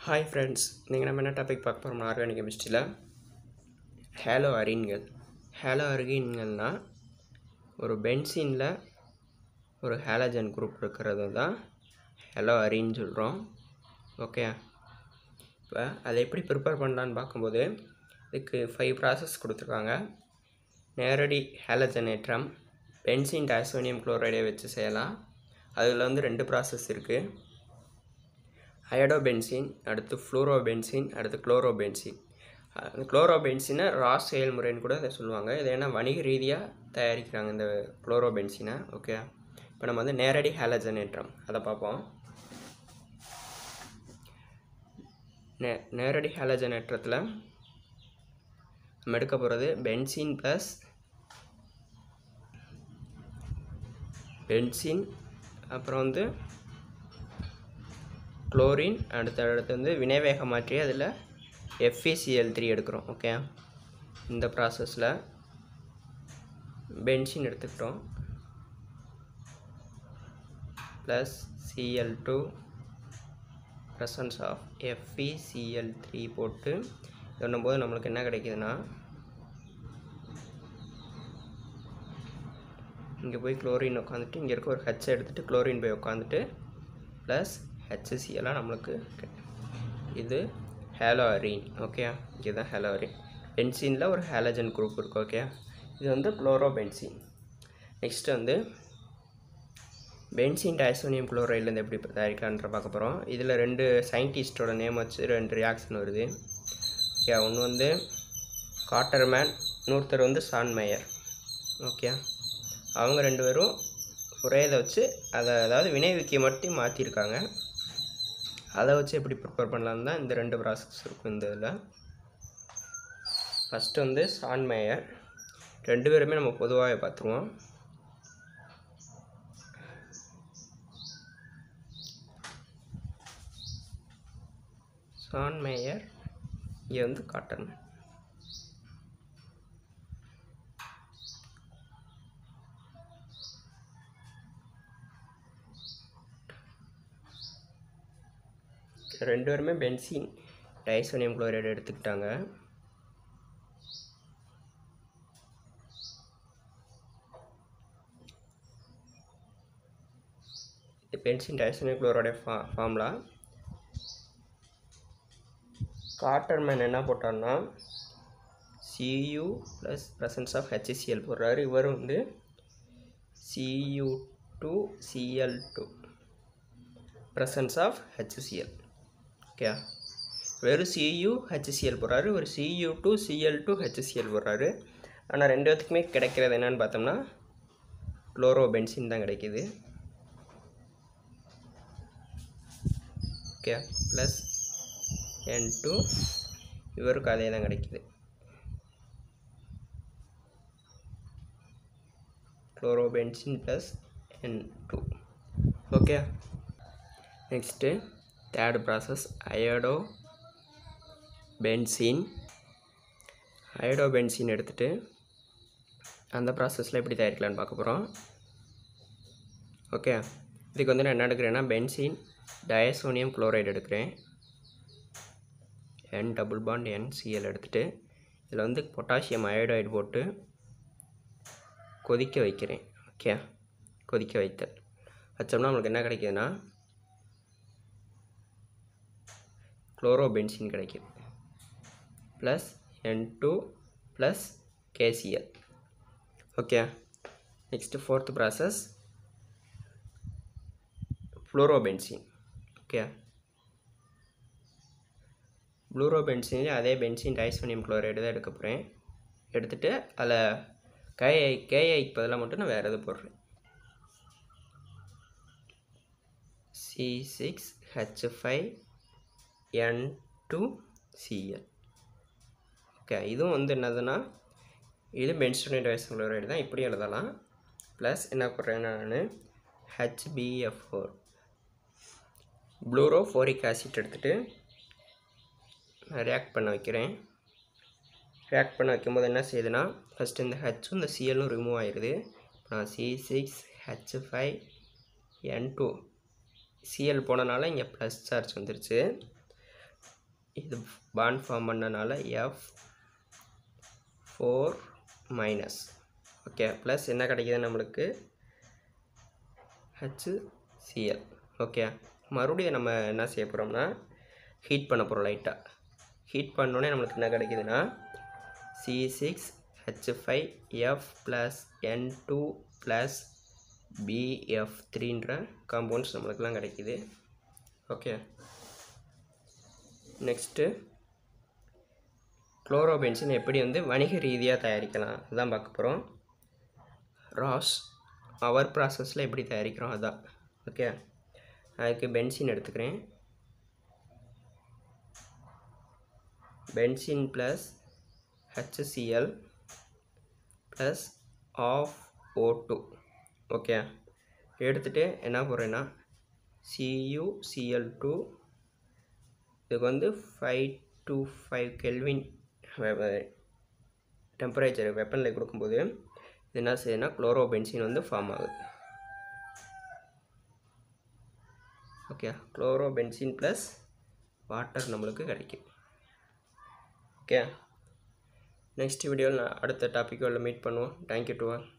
hi friends நீங்கள் நம்ம என்ன டாபிக் பார்க்க போகிறோம் ஆர்கானிக் கெமிஸ்ட்ரியில் ஹேலோ அரீன்கள் ஹேலோ அரீன்கள்னால் ஒரு பென்சீனில் ஒரு ஹேலஜன் குரூப் இருக்கிறது தான் ஹேலோ அரீன் சொல்கிறோம் ஓகே இப்போ அதை எப்படி ப்ரிப்பேர் பண்ணலான்னு பார்க்கும்போது இதுக்கு ஃபைவ் ப்ராசஸ் கொடுத்துருக்காங்க நேரடி ஹேலஜனேற்றம் பென்சின் டாசோனியம் குளோரைடை வச்சு செய்யலாம் அதில் வந்து ரெண்டு ப்ராசஸ் இருக்குது அயடோபென்சின் அடுத்து ஃப்ளூரோபென்சின் அடுத்து குளோரோபென்சின் அந்த குளோரோபென்சினை ரா செயல்முறைன்னு கூட இதை சொல்லுவாங்க இது ஏன்னா வணிக ரீதியாக தயாரிக்கிறாங்க இந்த குளோரோபென்சினை ஓகே இப்போ நம்ம வந்து நேரடி ஹேலஜனேற்றம் அதை பார்ப்போம் நே நேரடி ஹேலஜனேற்றத்தில் நம்ம எடுக்க போகிறது பென்சின் ப்ளஸ் பென்சின் அப்புறம் வந்து குளோரின் அடுத்து அடுத்து வந்து வினைவேகம் மாற்றி அதில் எஃப்இசிஎல் த்ரீ எடுக்கிறோம் ஓகே இந்த ப்ராசஸில் பென்சின் எடுத்துக்கிட்டோம் plus Cl two presence of FeCl three போட்டு பண்ணும்போது நம்மளுக்கு என்ன கிடைக்குதுன்னா இங்கே போய் குளோரின் உட்காந்துட்டு இங்கே இருக்க ஒரு ஹெச் எடுத்துகிட்டு குளோரின் போய் உட்காந்துட்டு ப்ளஸ் ஹெச்சிசிஎல்லாம் நம்மளுக்கு இது ஹேலோரின் ஓகே இதுதான் ஹேலோரின் பென்சினில் ஒரு ஹேலஜன் குரூப் இருக்குது ஓகே இது வந்து குளோரோபென்சின் நெக்ஸ்ட் வந்து பென்சின் டைசோனியம் குளோரைட்லேருந்து எப்படி தயாரிக்கலான்ற பார்க்க போகிறோம் இதில் ரெண்டு சயின்டிஸ்டோட நேம் வச்சு ரெண்டு ரியாக்ஷன் வருது ஓகே ஒன்று வந்து காட்டர்மேன் இன்னொருத்தர் வந்து சான்மேயர் ஓகே அவங்க ரெண்டு பேரும் ஒரே இதை வச்சு அதை அதாவது வினைவிக்கை மட்டும் மாற்றிருக்காங்க அதை வச்சு எப்படி ப்ரிப்பேர் பண்ணலான்னு தான் இந்த ரெண்டு ப்ராசஸ் இருக்கும் இந்த இதில் ஃபஸ்ட்டு வந்து சான்மேயர் ரெண்டு பேருமே நம்ம பொதுவாகவே பார்த்துருவோம் சான்மேயர் இங்கே வந்து காட்டர்மேன் ரெண்டு பேருமே பென்சின் டைசோனியம் குளோரைடு எடுத்துக்கிட்டாங்க இது பென்சின் டைசோனியம் குளோரைடு ஃபா ஃபார்முலா காட்டர்மேன் என்ன போட்டார்னா Cu plus presence of HCl போடுறாரு இவர் வந்து Cu two Cl two presence of HCl okay வெறும் சியூ ஹெச்சிசிஎல் போடுறாரு ஒரு Cu two Cl two HCl போடுறாரு ஆனால் ரெண்டு பேத்துக்குமே கிடைக்கிறது என்னென்னு பார்த்தோம்னா குளோரோபென்சின் தான் கிடைக்கிது ஓகே ப்ளஸ் என் டூ இவருக்கு அதே தான் கிடைக்கிது chlorobenzene plus N two okay next third process iodo benzene iodo benzene எடுத்துகிட்டு அந்த ப்ராசஸில் எப்படி தயாரிக்கலான்னு பார்க்க போகிறோம் ஓகே இதுக்கு வந்து நான் என்ன எடுக்கிறேன்னா பென்சின் டயசோனியம் குளோரைடு எடுக்கிறேன் N double bond N Cl எடுத்துகிட்டு இதில் வந்து பொட்டாசியம் அயோடைடு போட்டு கொதிக்க வைக்கிறேன் ஓகே கொதிக்க வைத்தல் வச்சோம்னா நம்மளுக்கு என்ன கிடைக்குதுன்னா குளோரோபென்சின் கிடைக்கிது plus N two plus KCl okay next fourth process fluorobenzene okay ப்ளூரோபென்சின்லேயே அதே பென்சின் டைசோனியம் குளோரைடு தான் எடுக்க போகிறேன் எடுத்துகிட்டு அதில் கேஐ கேஐக்கு பதிலாக மட்டும் நான் வேறு எது போடுறேன் C six H five N two Cl okay இதுவும் வந்து என்னதுன்னா இது பென்ஸ்டோனியம் டைசன் குளோரைடு தான் இப்படி எழுதலாம் ப்ளஸ் என்ன போடுறேன் நான் HBF four fluoroboric acid எடுத்துகிட்டு ரியாக்ட் பண்ண வைக்கிறேன் ரியாக்ட் பண்ண வைக்கும்போது என்ன செய்யுதுன்னா ஃபஸ்ட்டு இந்த ஹெச்சும் இந்த சிஎல்லும் ரிமூவ் ஆயிடுது இப்போ நான் C six H five N two Cl போனனால இங்கே ப்ளஸ் சார்ஜ் வந்துருச்சு இது பாண்ட் ஃபார்ம் பண்ணனால F four minus okay plus என்ன கிடைக்குது நம்மளுக்கு ஹெச்சிசிஎல் ஓகே மறுபடியும் நம்ம என்ன செய்ய போகிறோம்னா ஹீட் பண்ண போகிறோம் லைட்டாக ஹீட் பண்ணோடனே நம்மளுக்கு என்ன கிடைக்குதுன்னா C six H five F plus N two plus BF த்ரீன்ற காம்பவுண்ட்ஸ் நம்மளுக்குலாம் கிடைக்குது ஓகே நெக்ஸ்ட்டு குளோரோபென்சின் எப்படி வந்து வணிக ரீதியாக தயாரிக்கலாம் அதுதான் பார்க்க போகிறோம் ராஸ் அவர் ப்ராசஸில் எப்படி தயாரிக்கிறோம் அதான் ஓகே அதுக்கு பென்சின் எடுத்துக்கிறேன் பென்சின் ப்ளஸ் ஹெச்சிஎல் ப்ளஸ் ஆஃப் ஓ டூ ஓகே எடுத்துகிட்டு என்ன போடுறேன்னா சியூசிஎல் டூ இதுக்கு வந்து five to five kelvin temperature வெப்பனில் கொடுக்கும்போது இது என்ன செய்யுதுன்னா குளோரோபென்சின் வந்து ஃபார்ம் ஆகுது ஓகே குளோரோபென்சின் ப்ளஸ் வாட்டர் நம்மளுக்கு கிடைக்கும் ஓகே நெக்ஸ்ட் வீடியோவில் அடுத்த டாப்பிக்கோட மீட் பண்ணுவோம் தேங்க்யூ டு ஆல்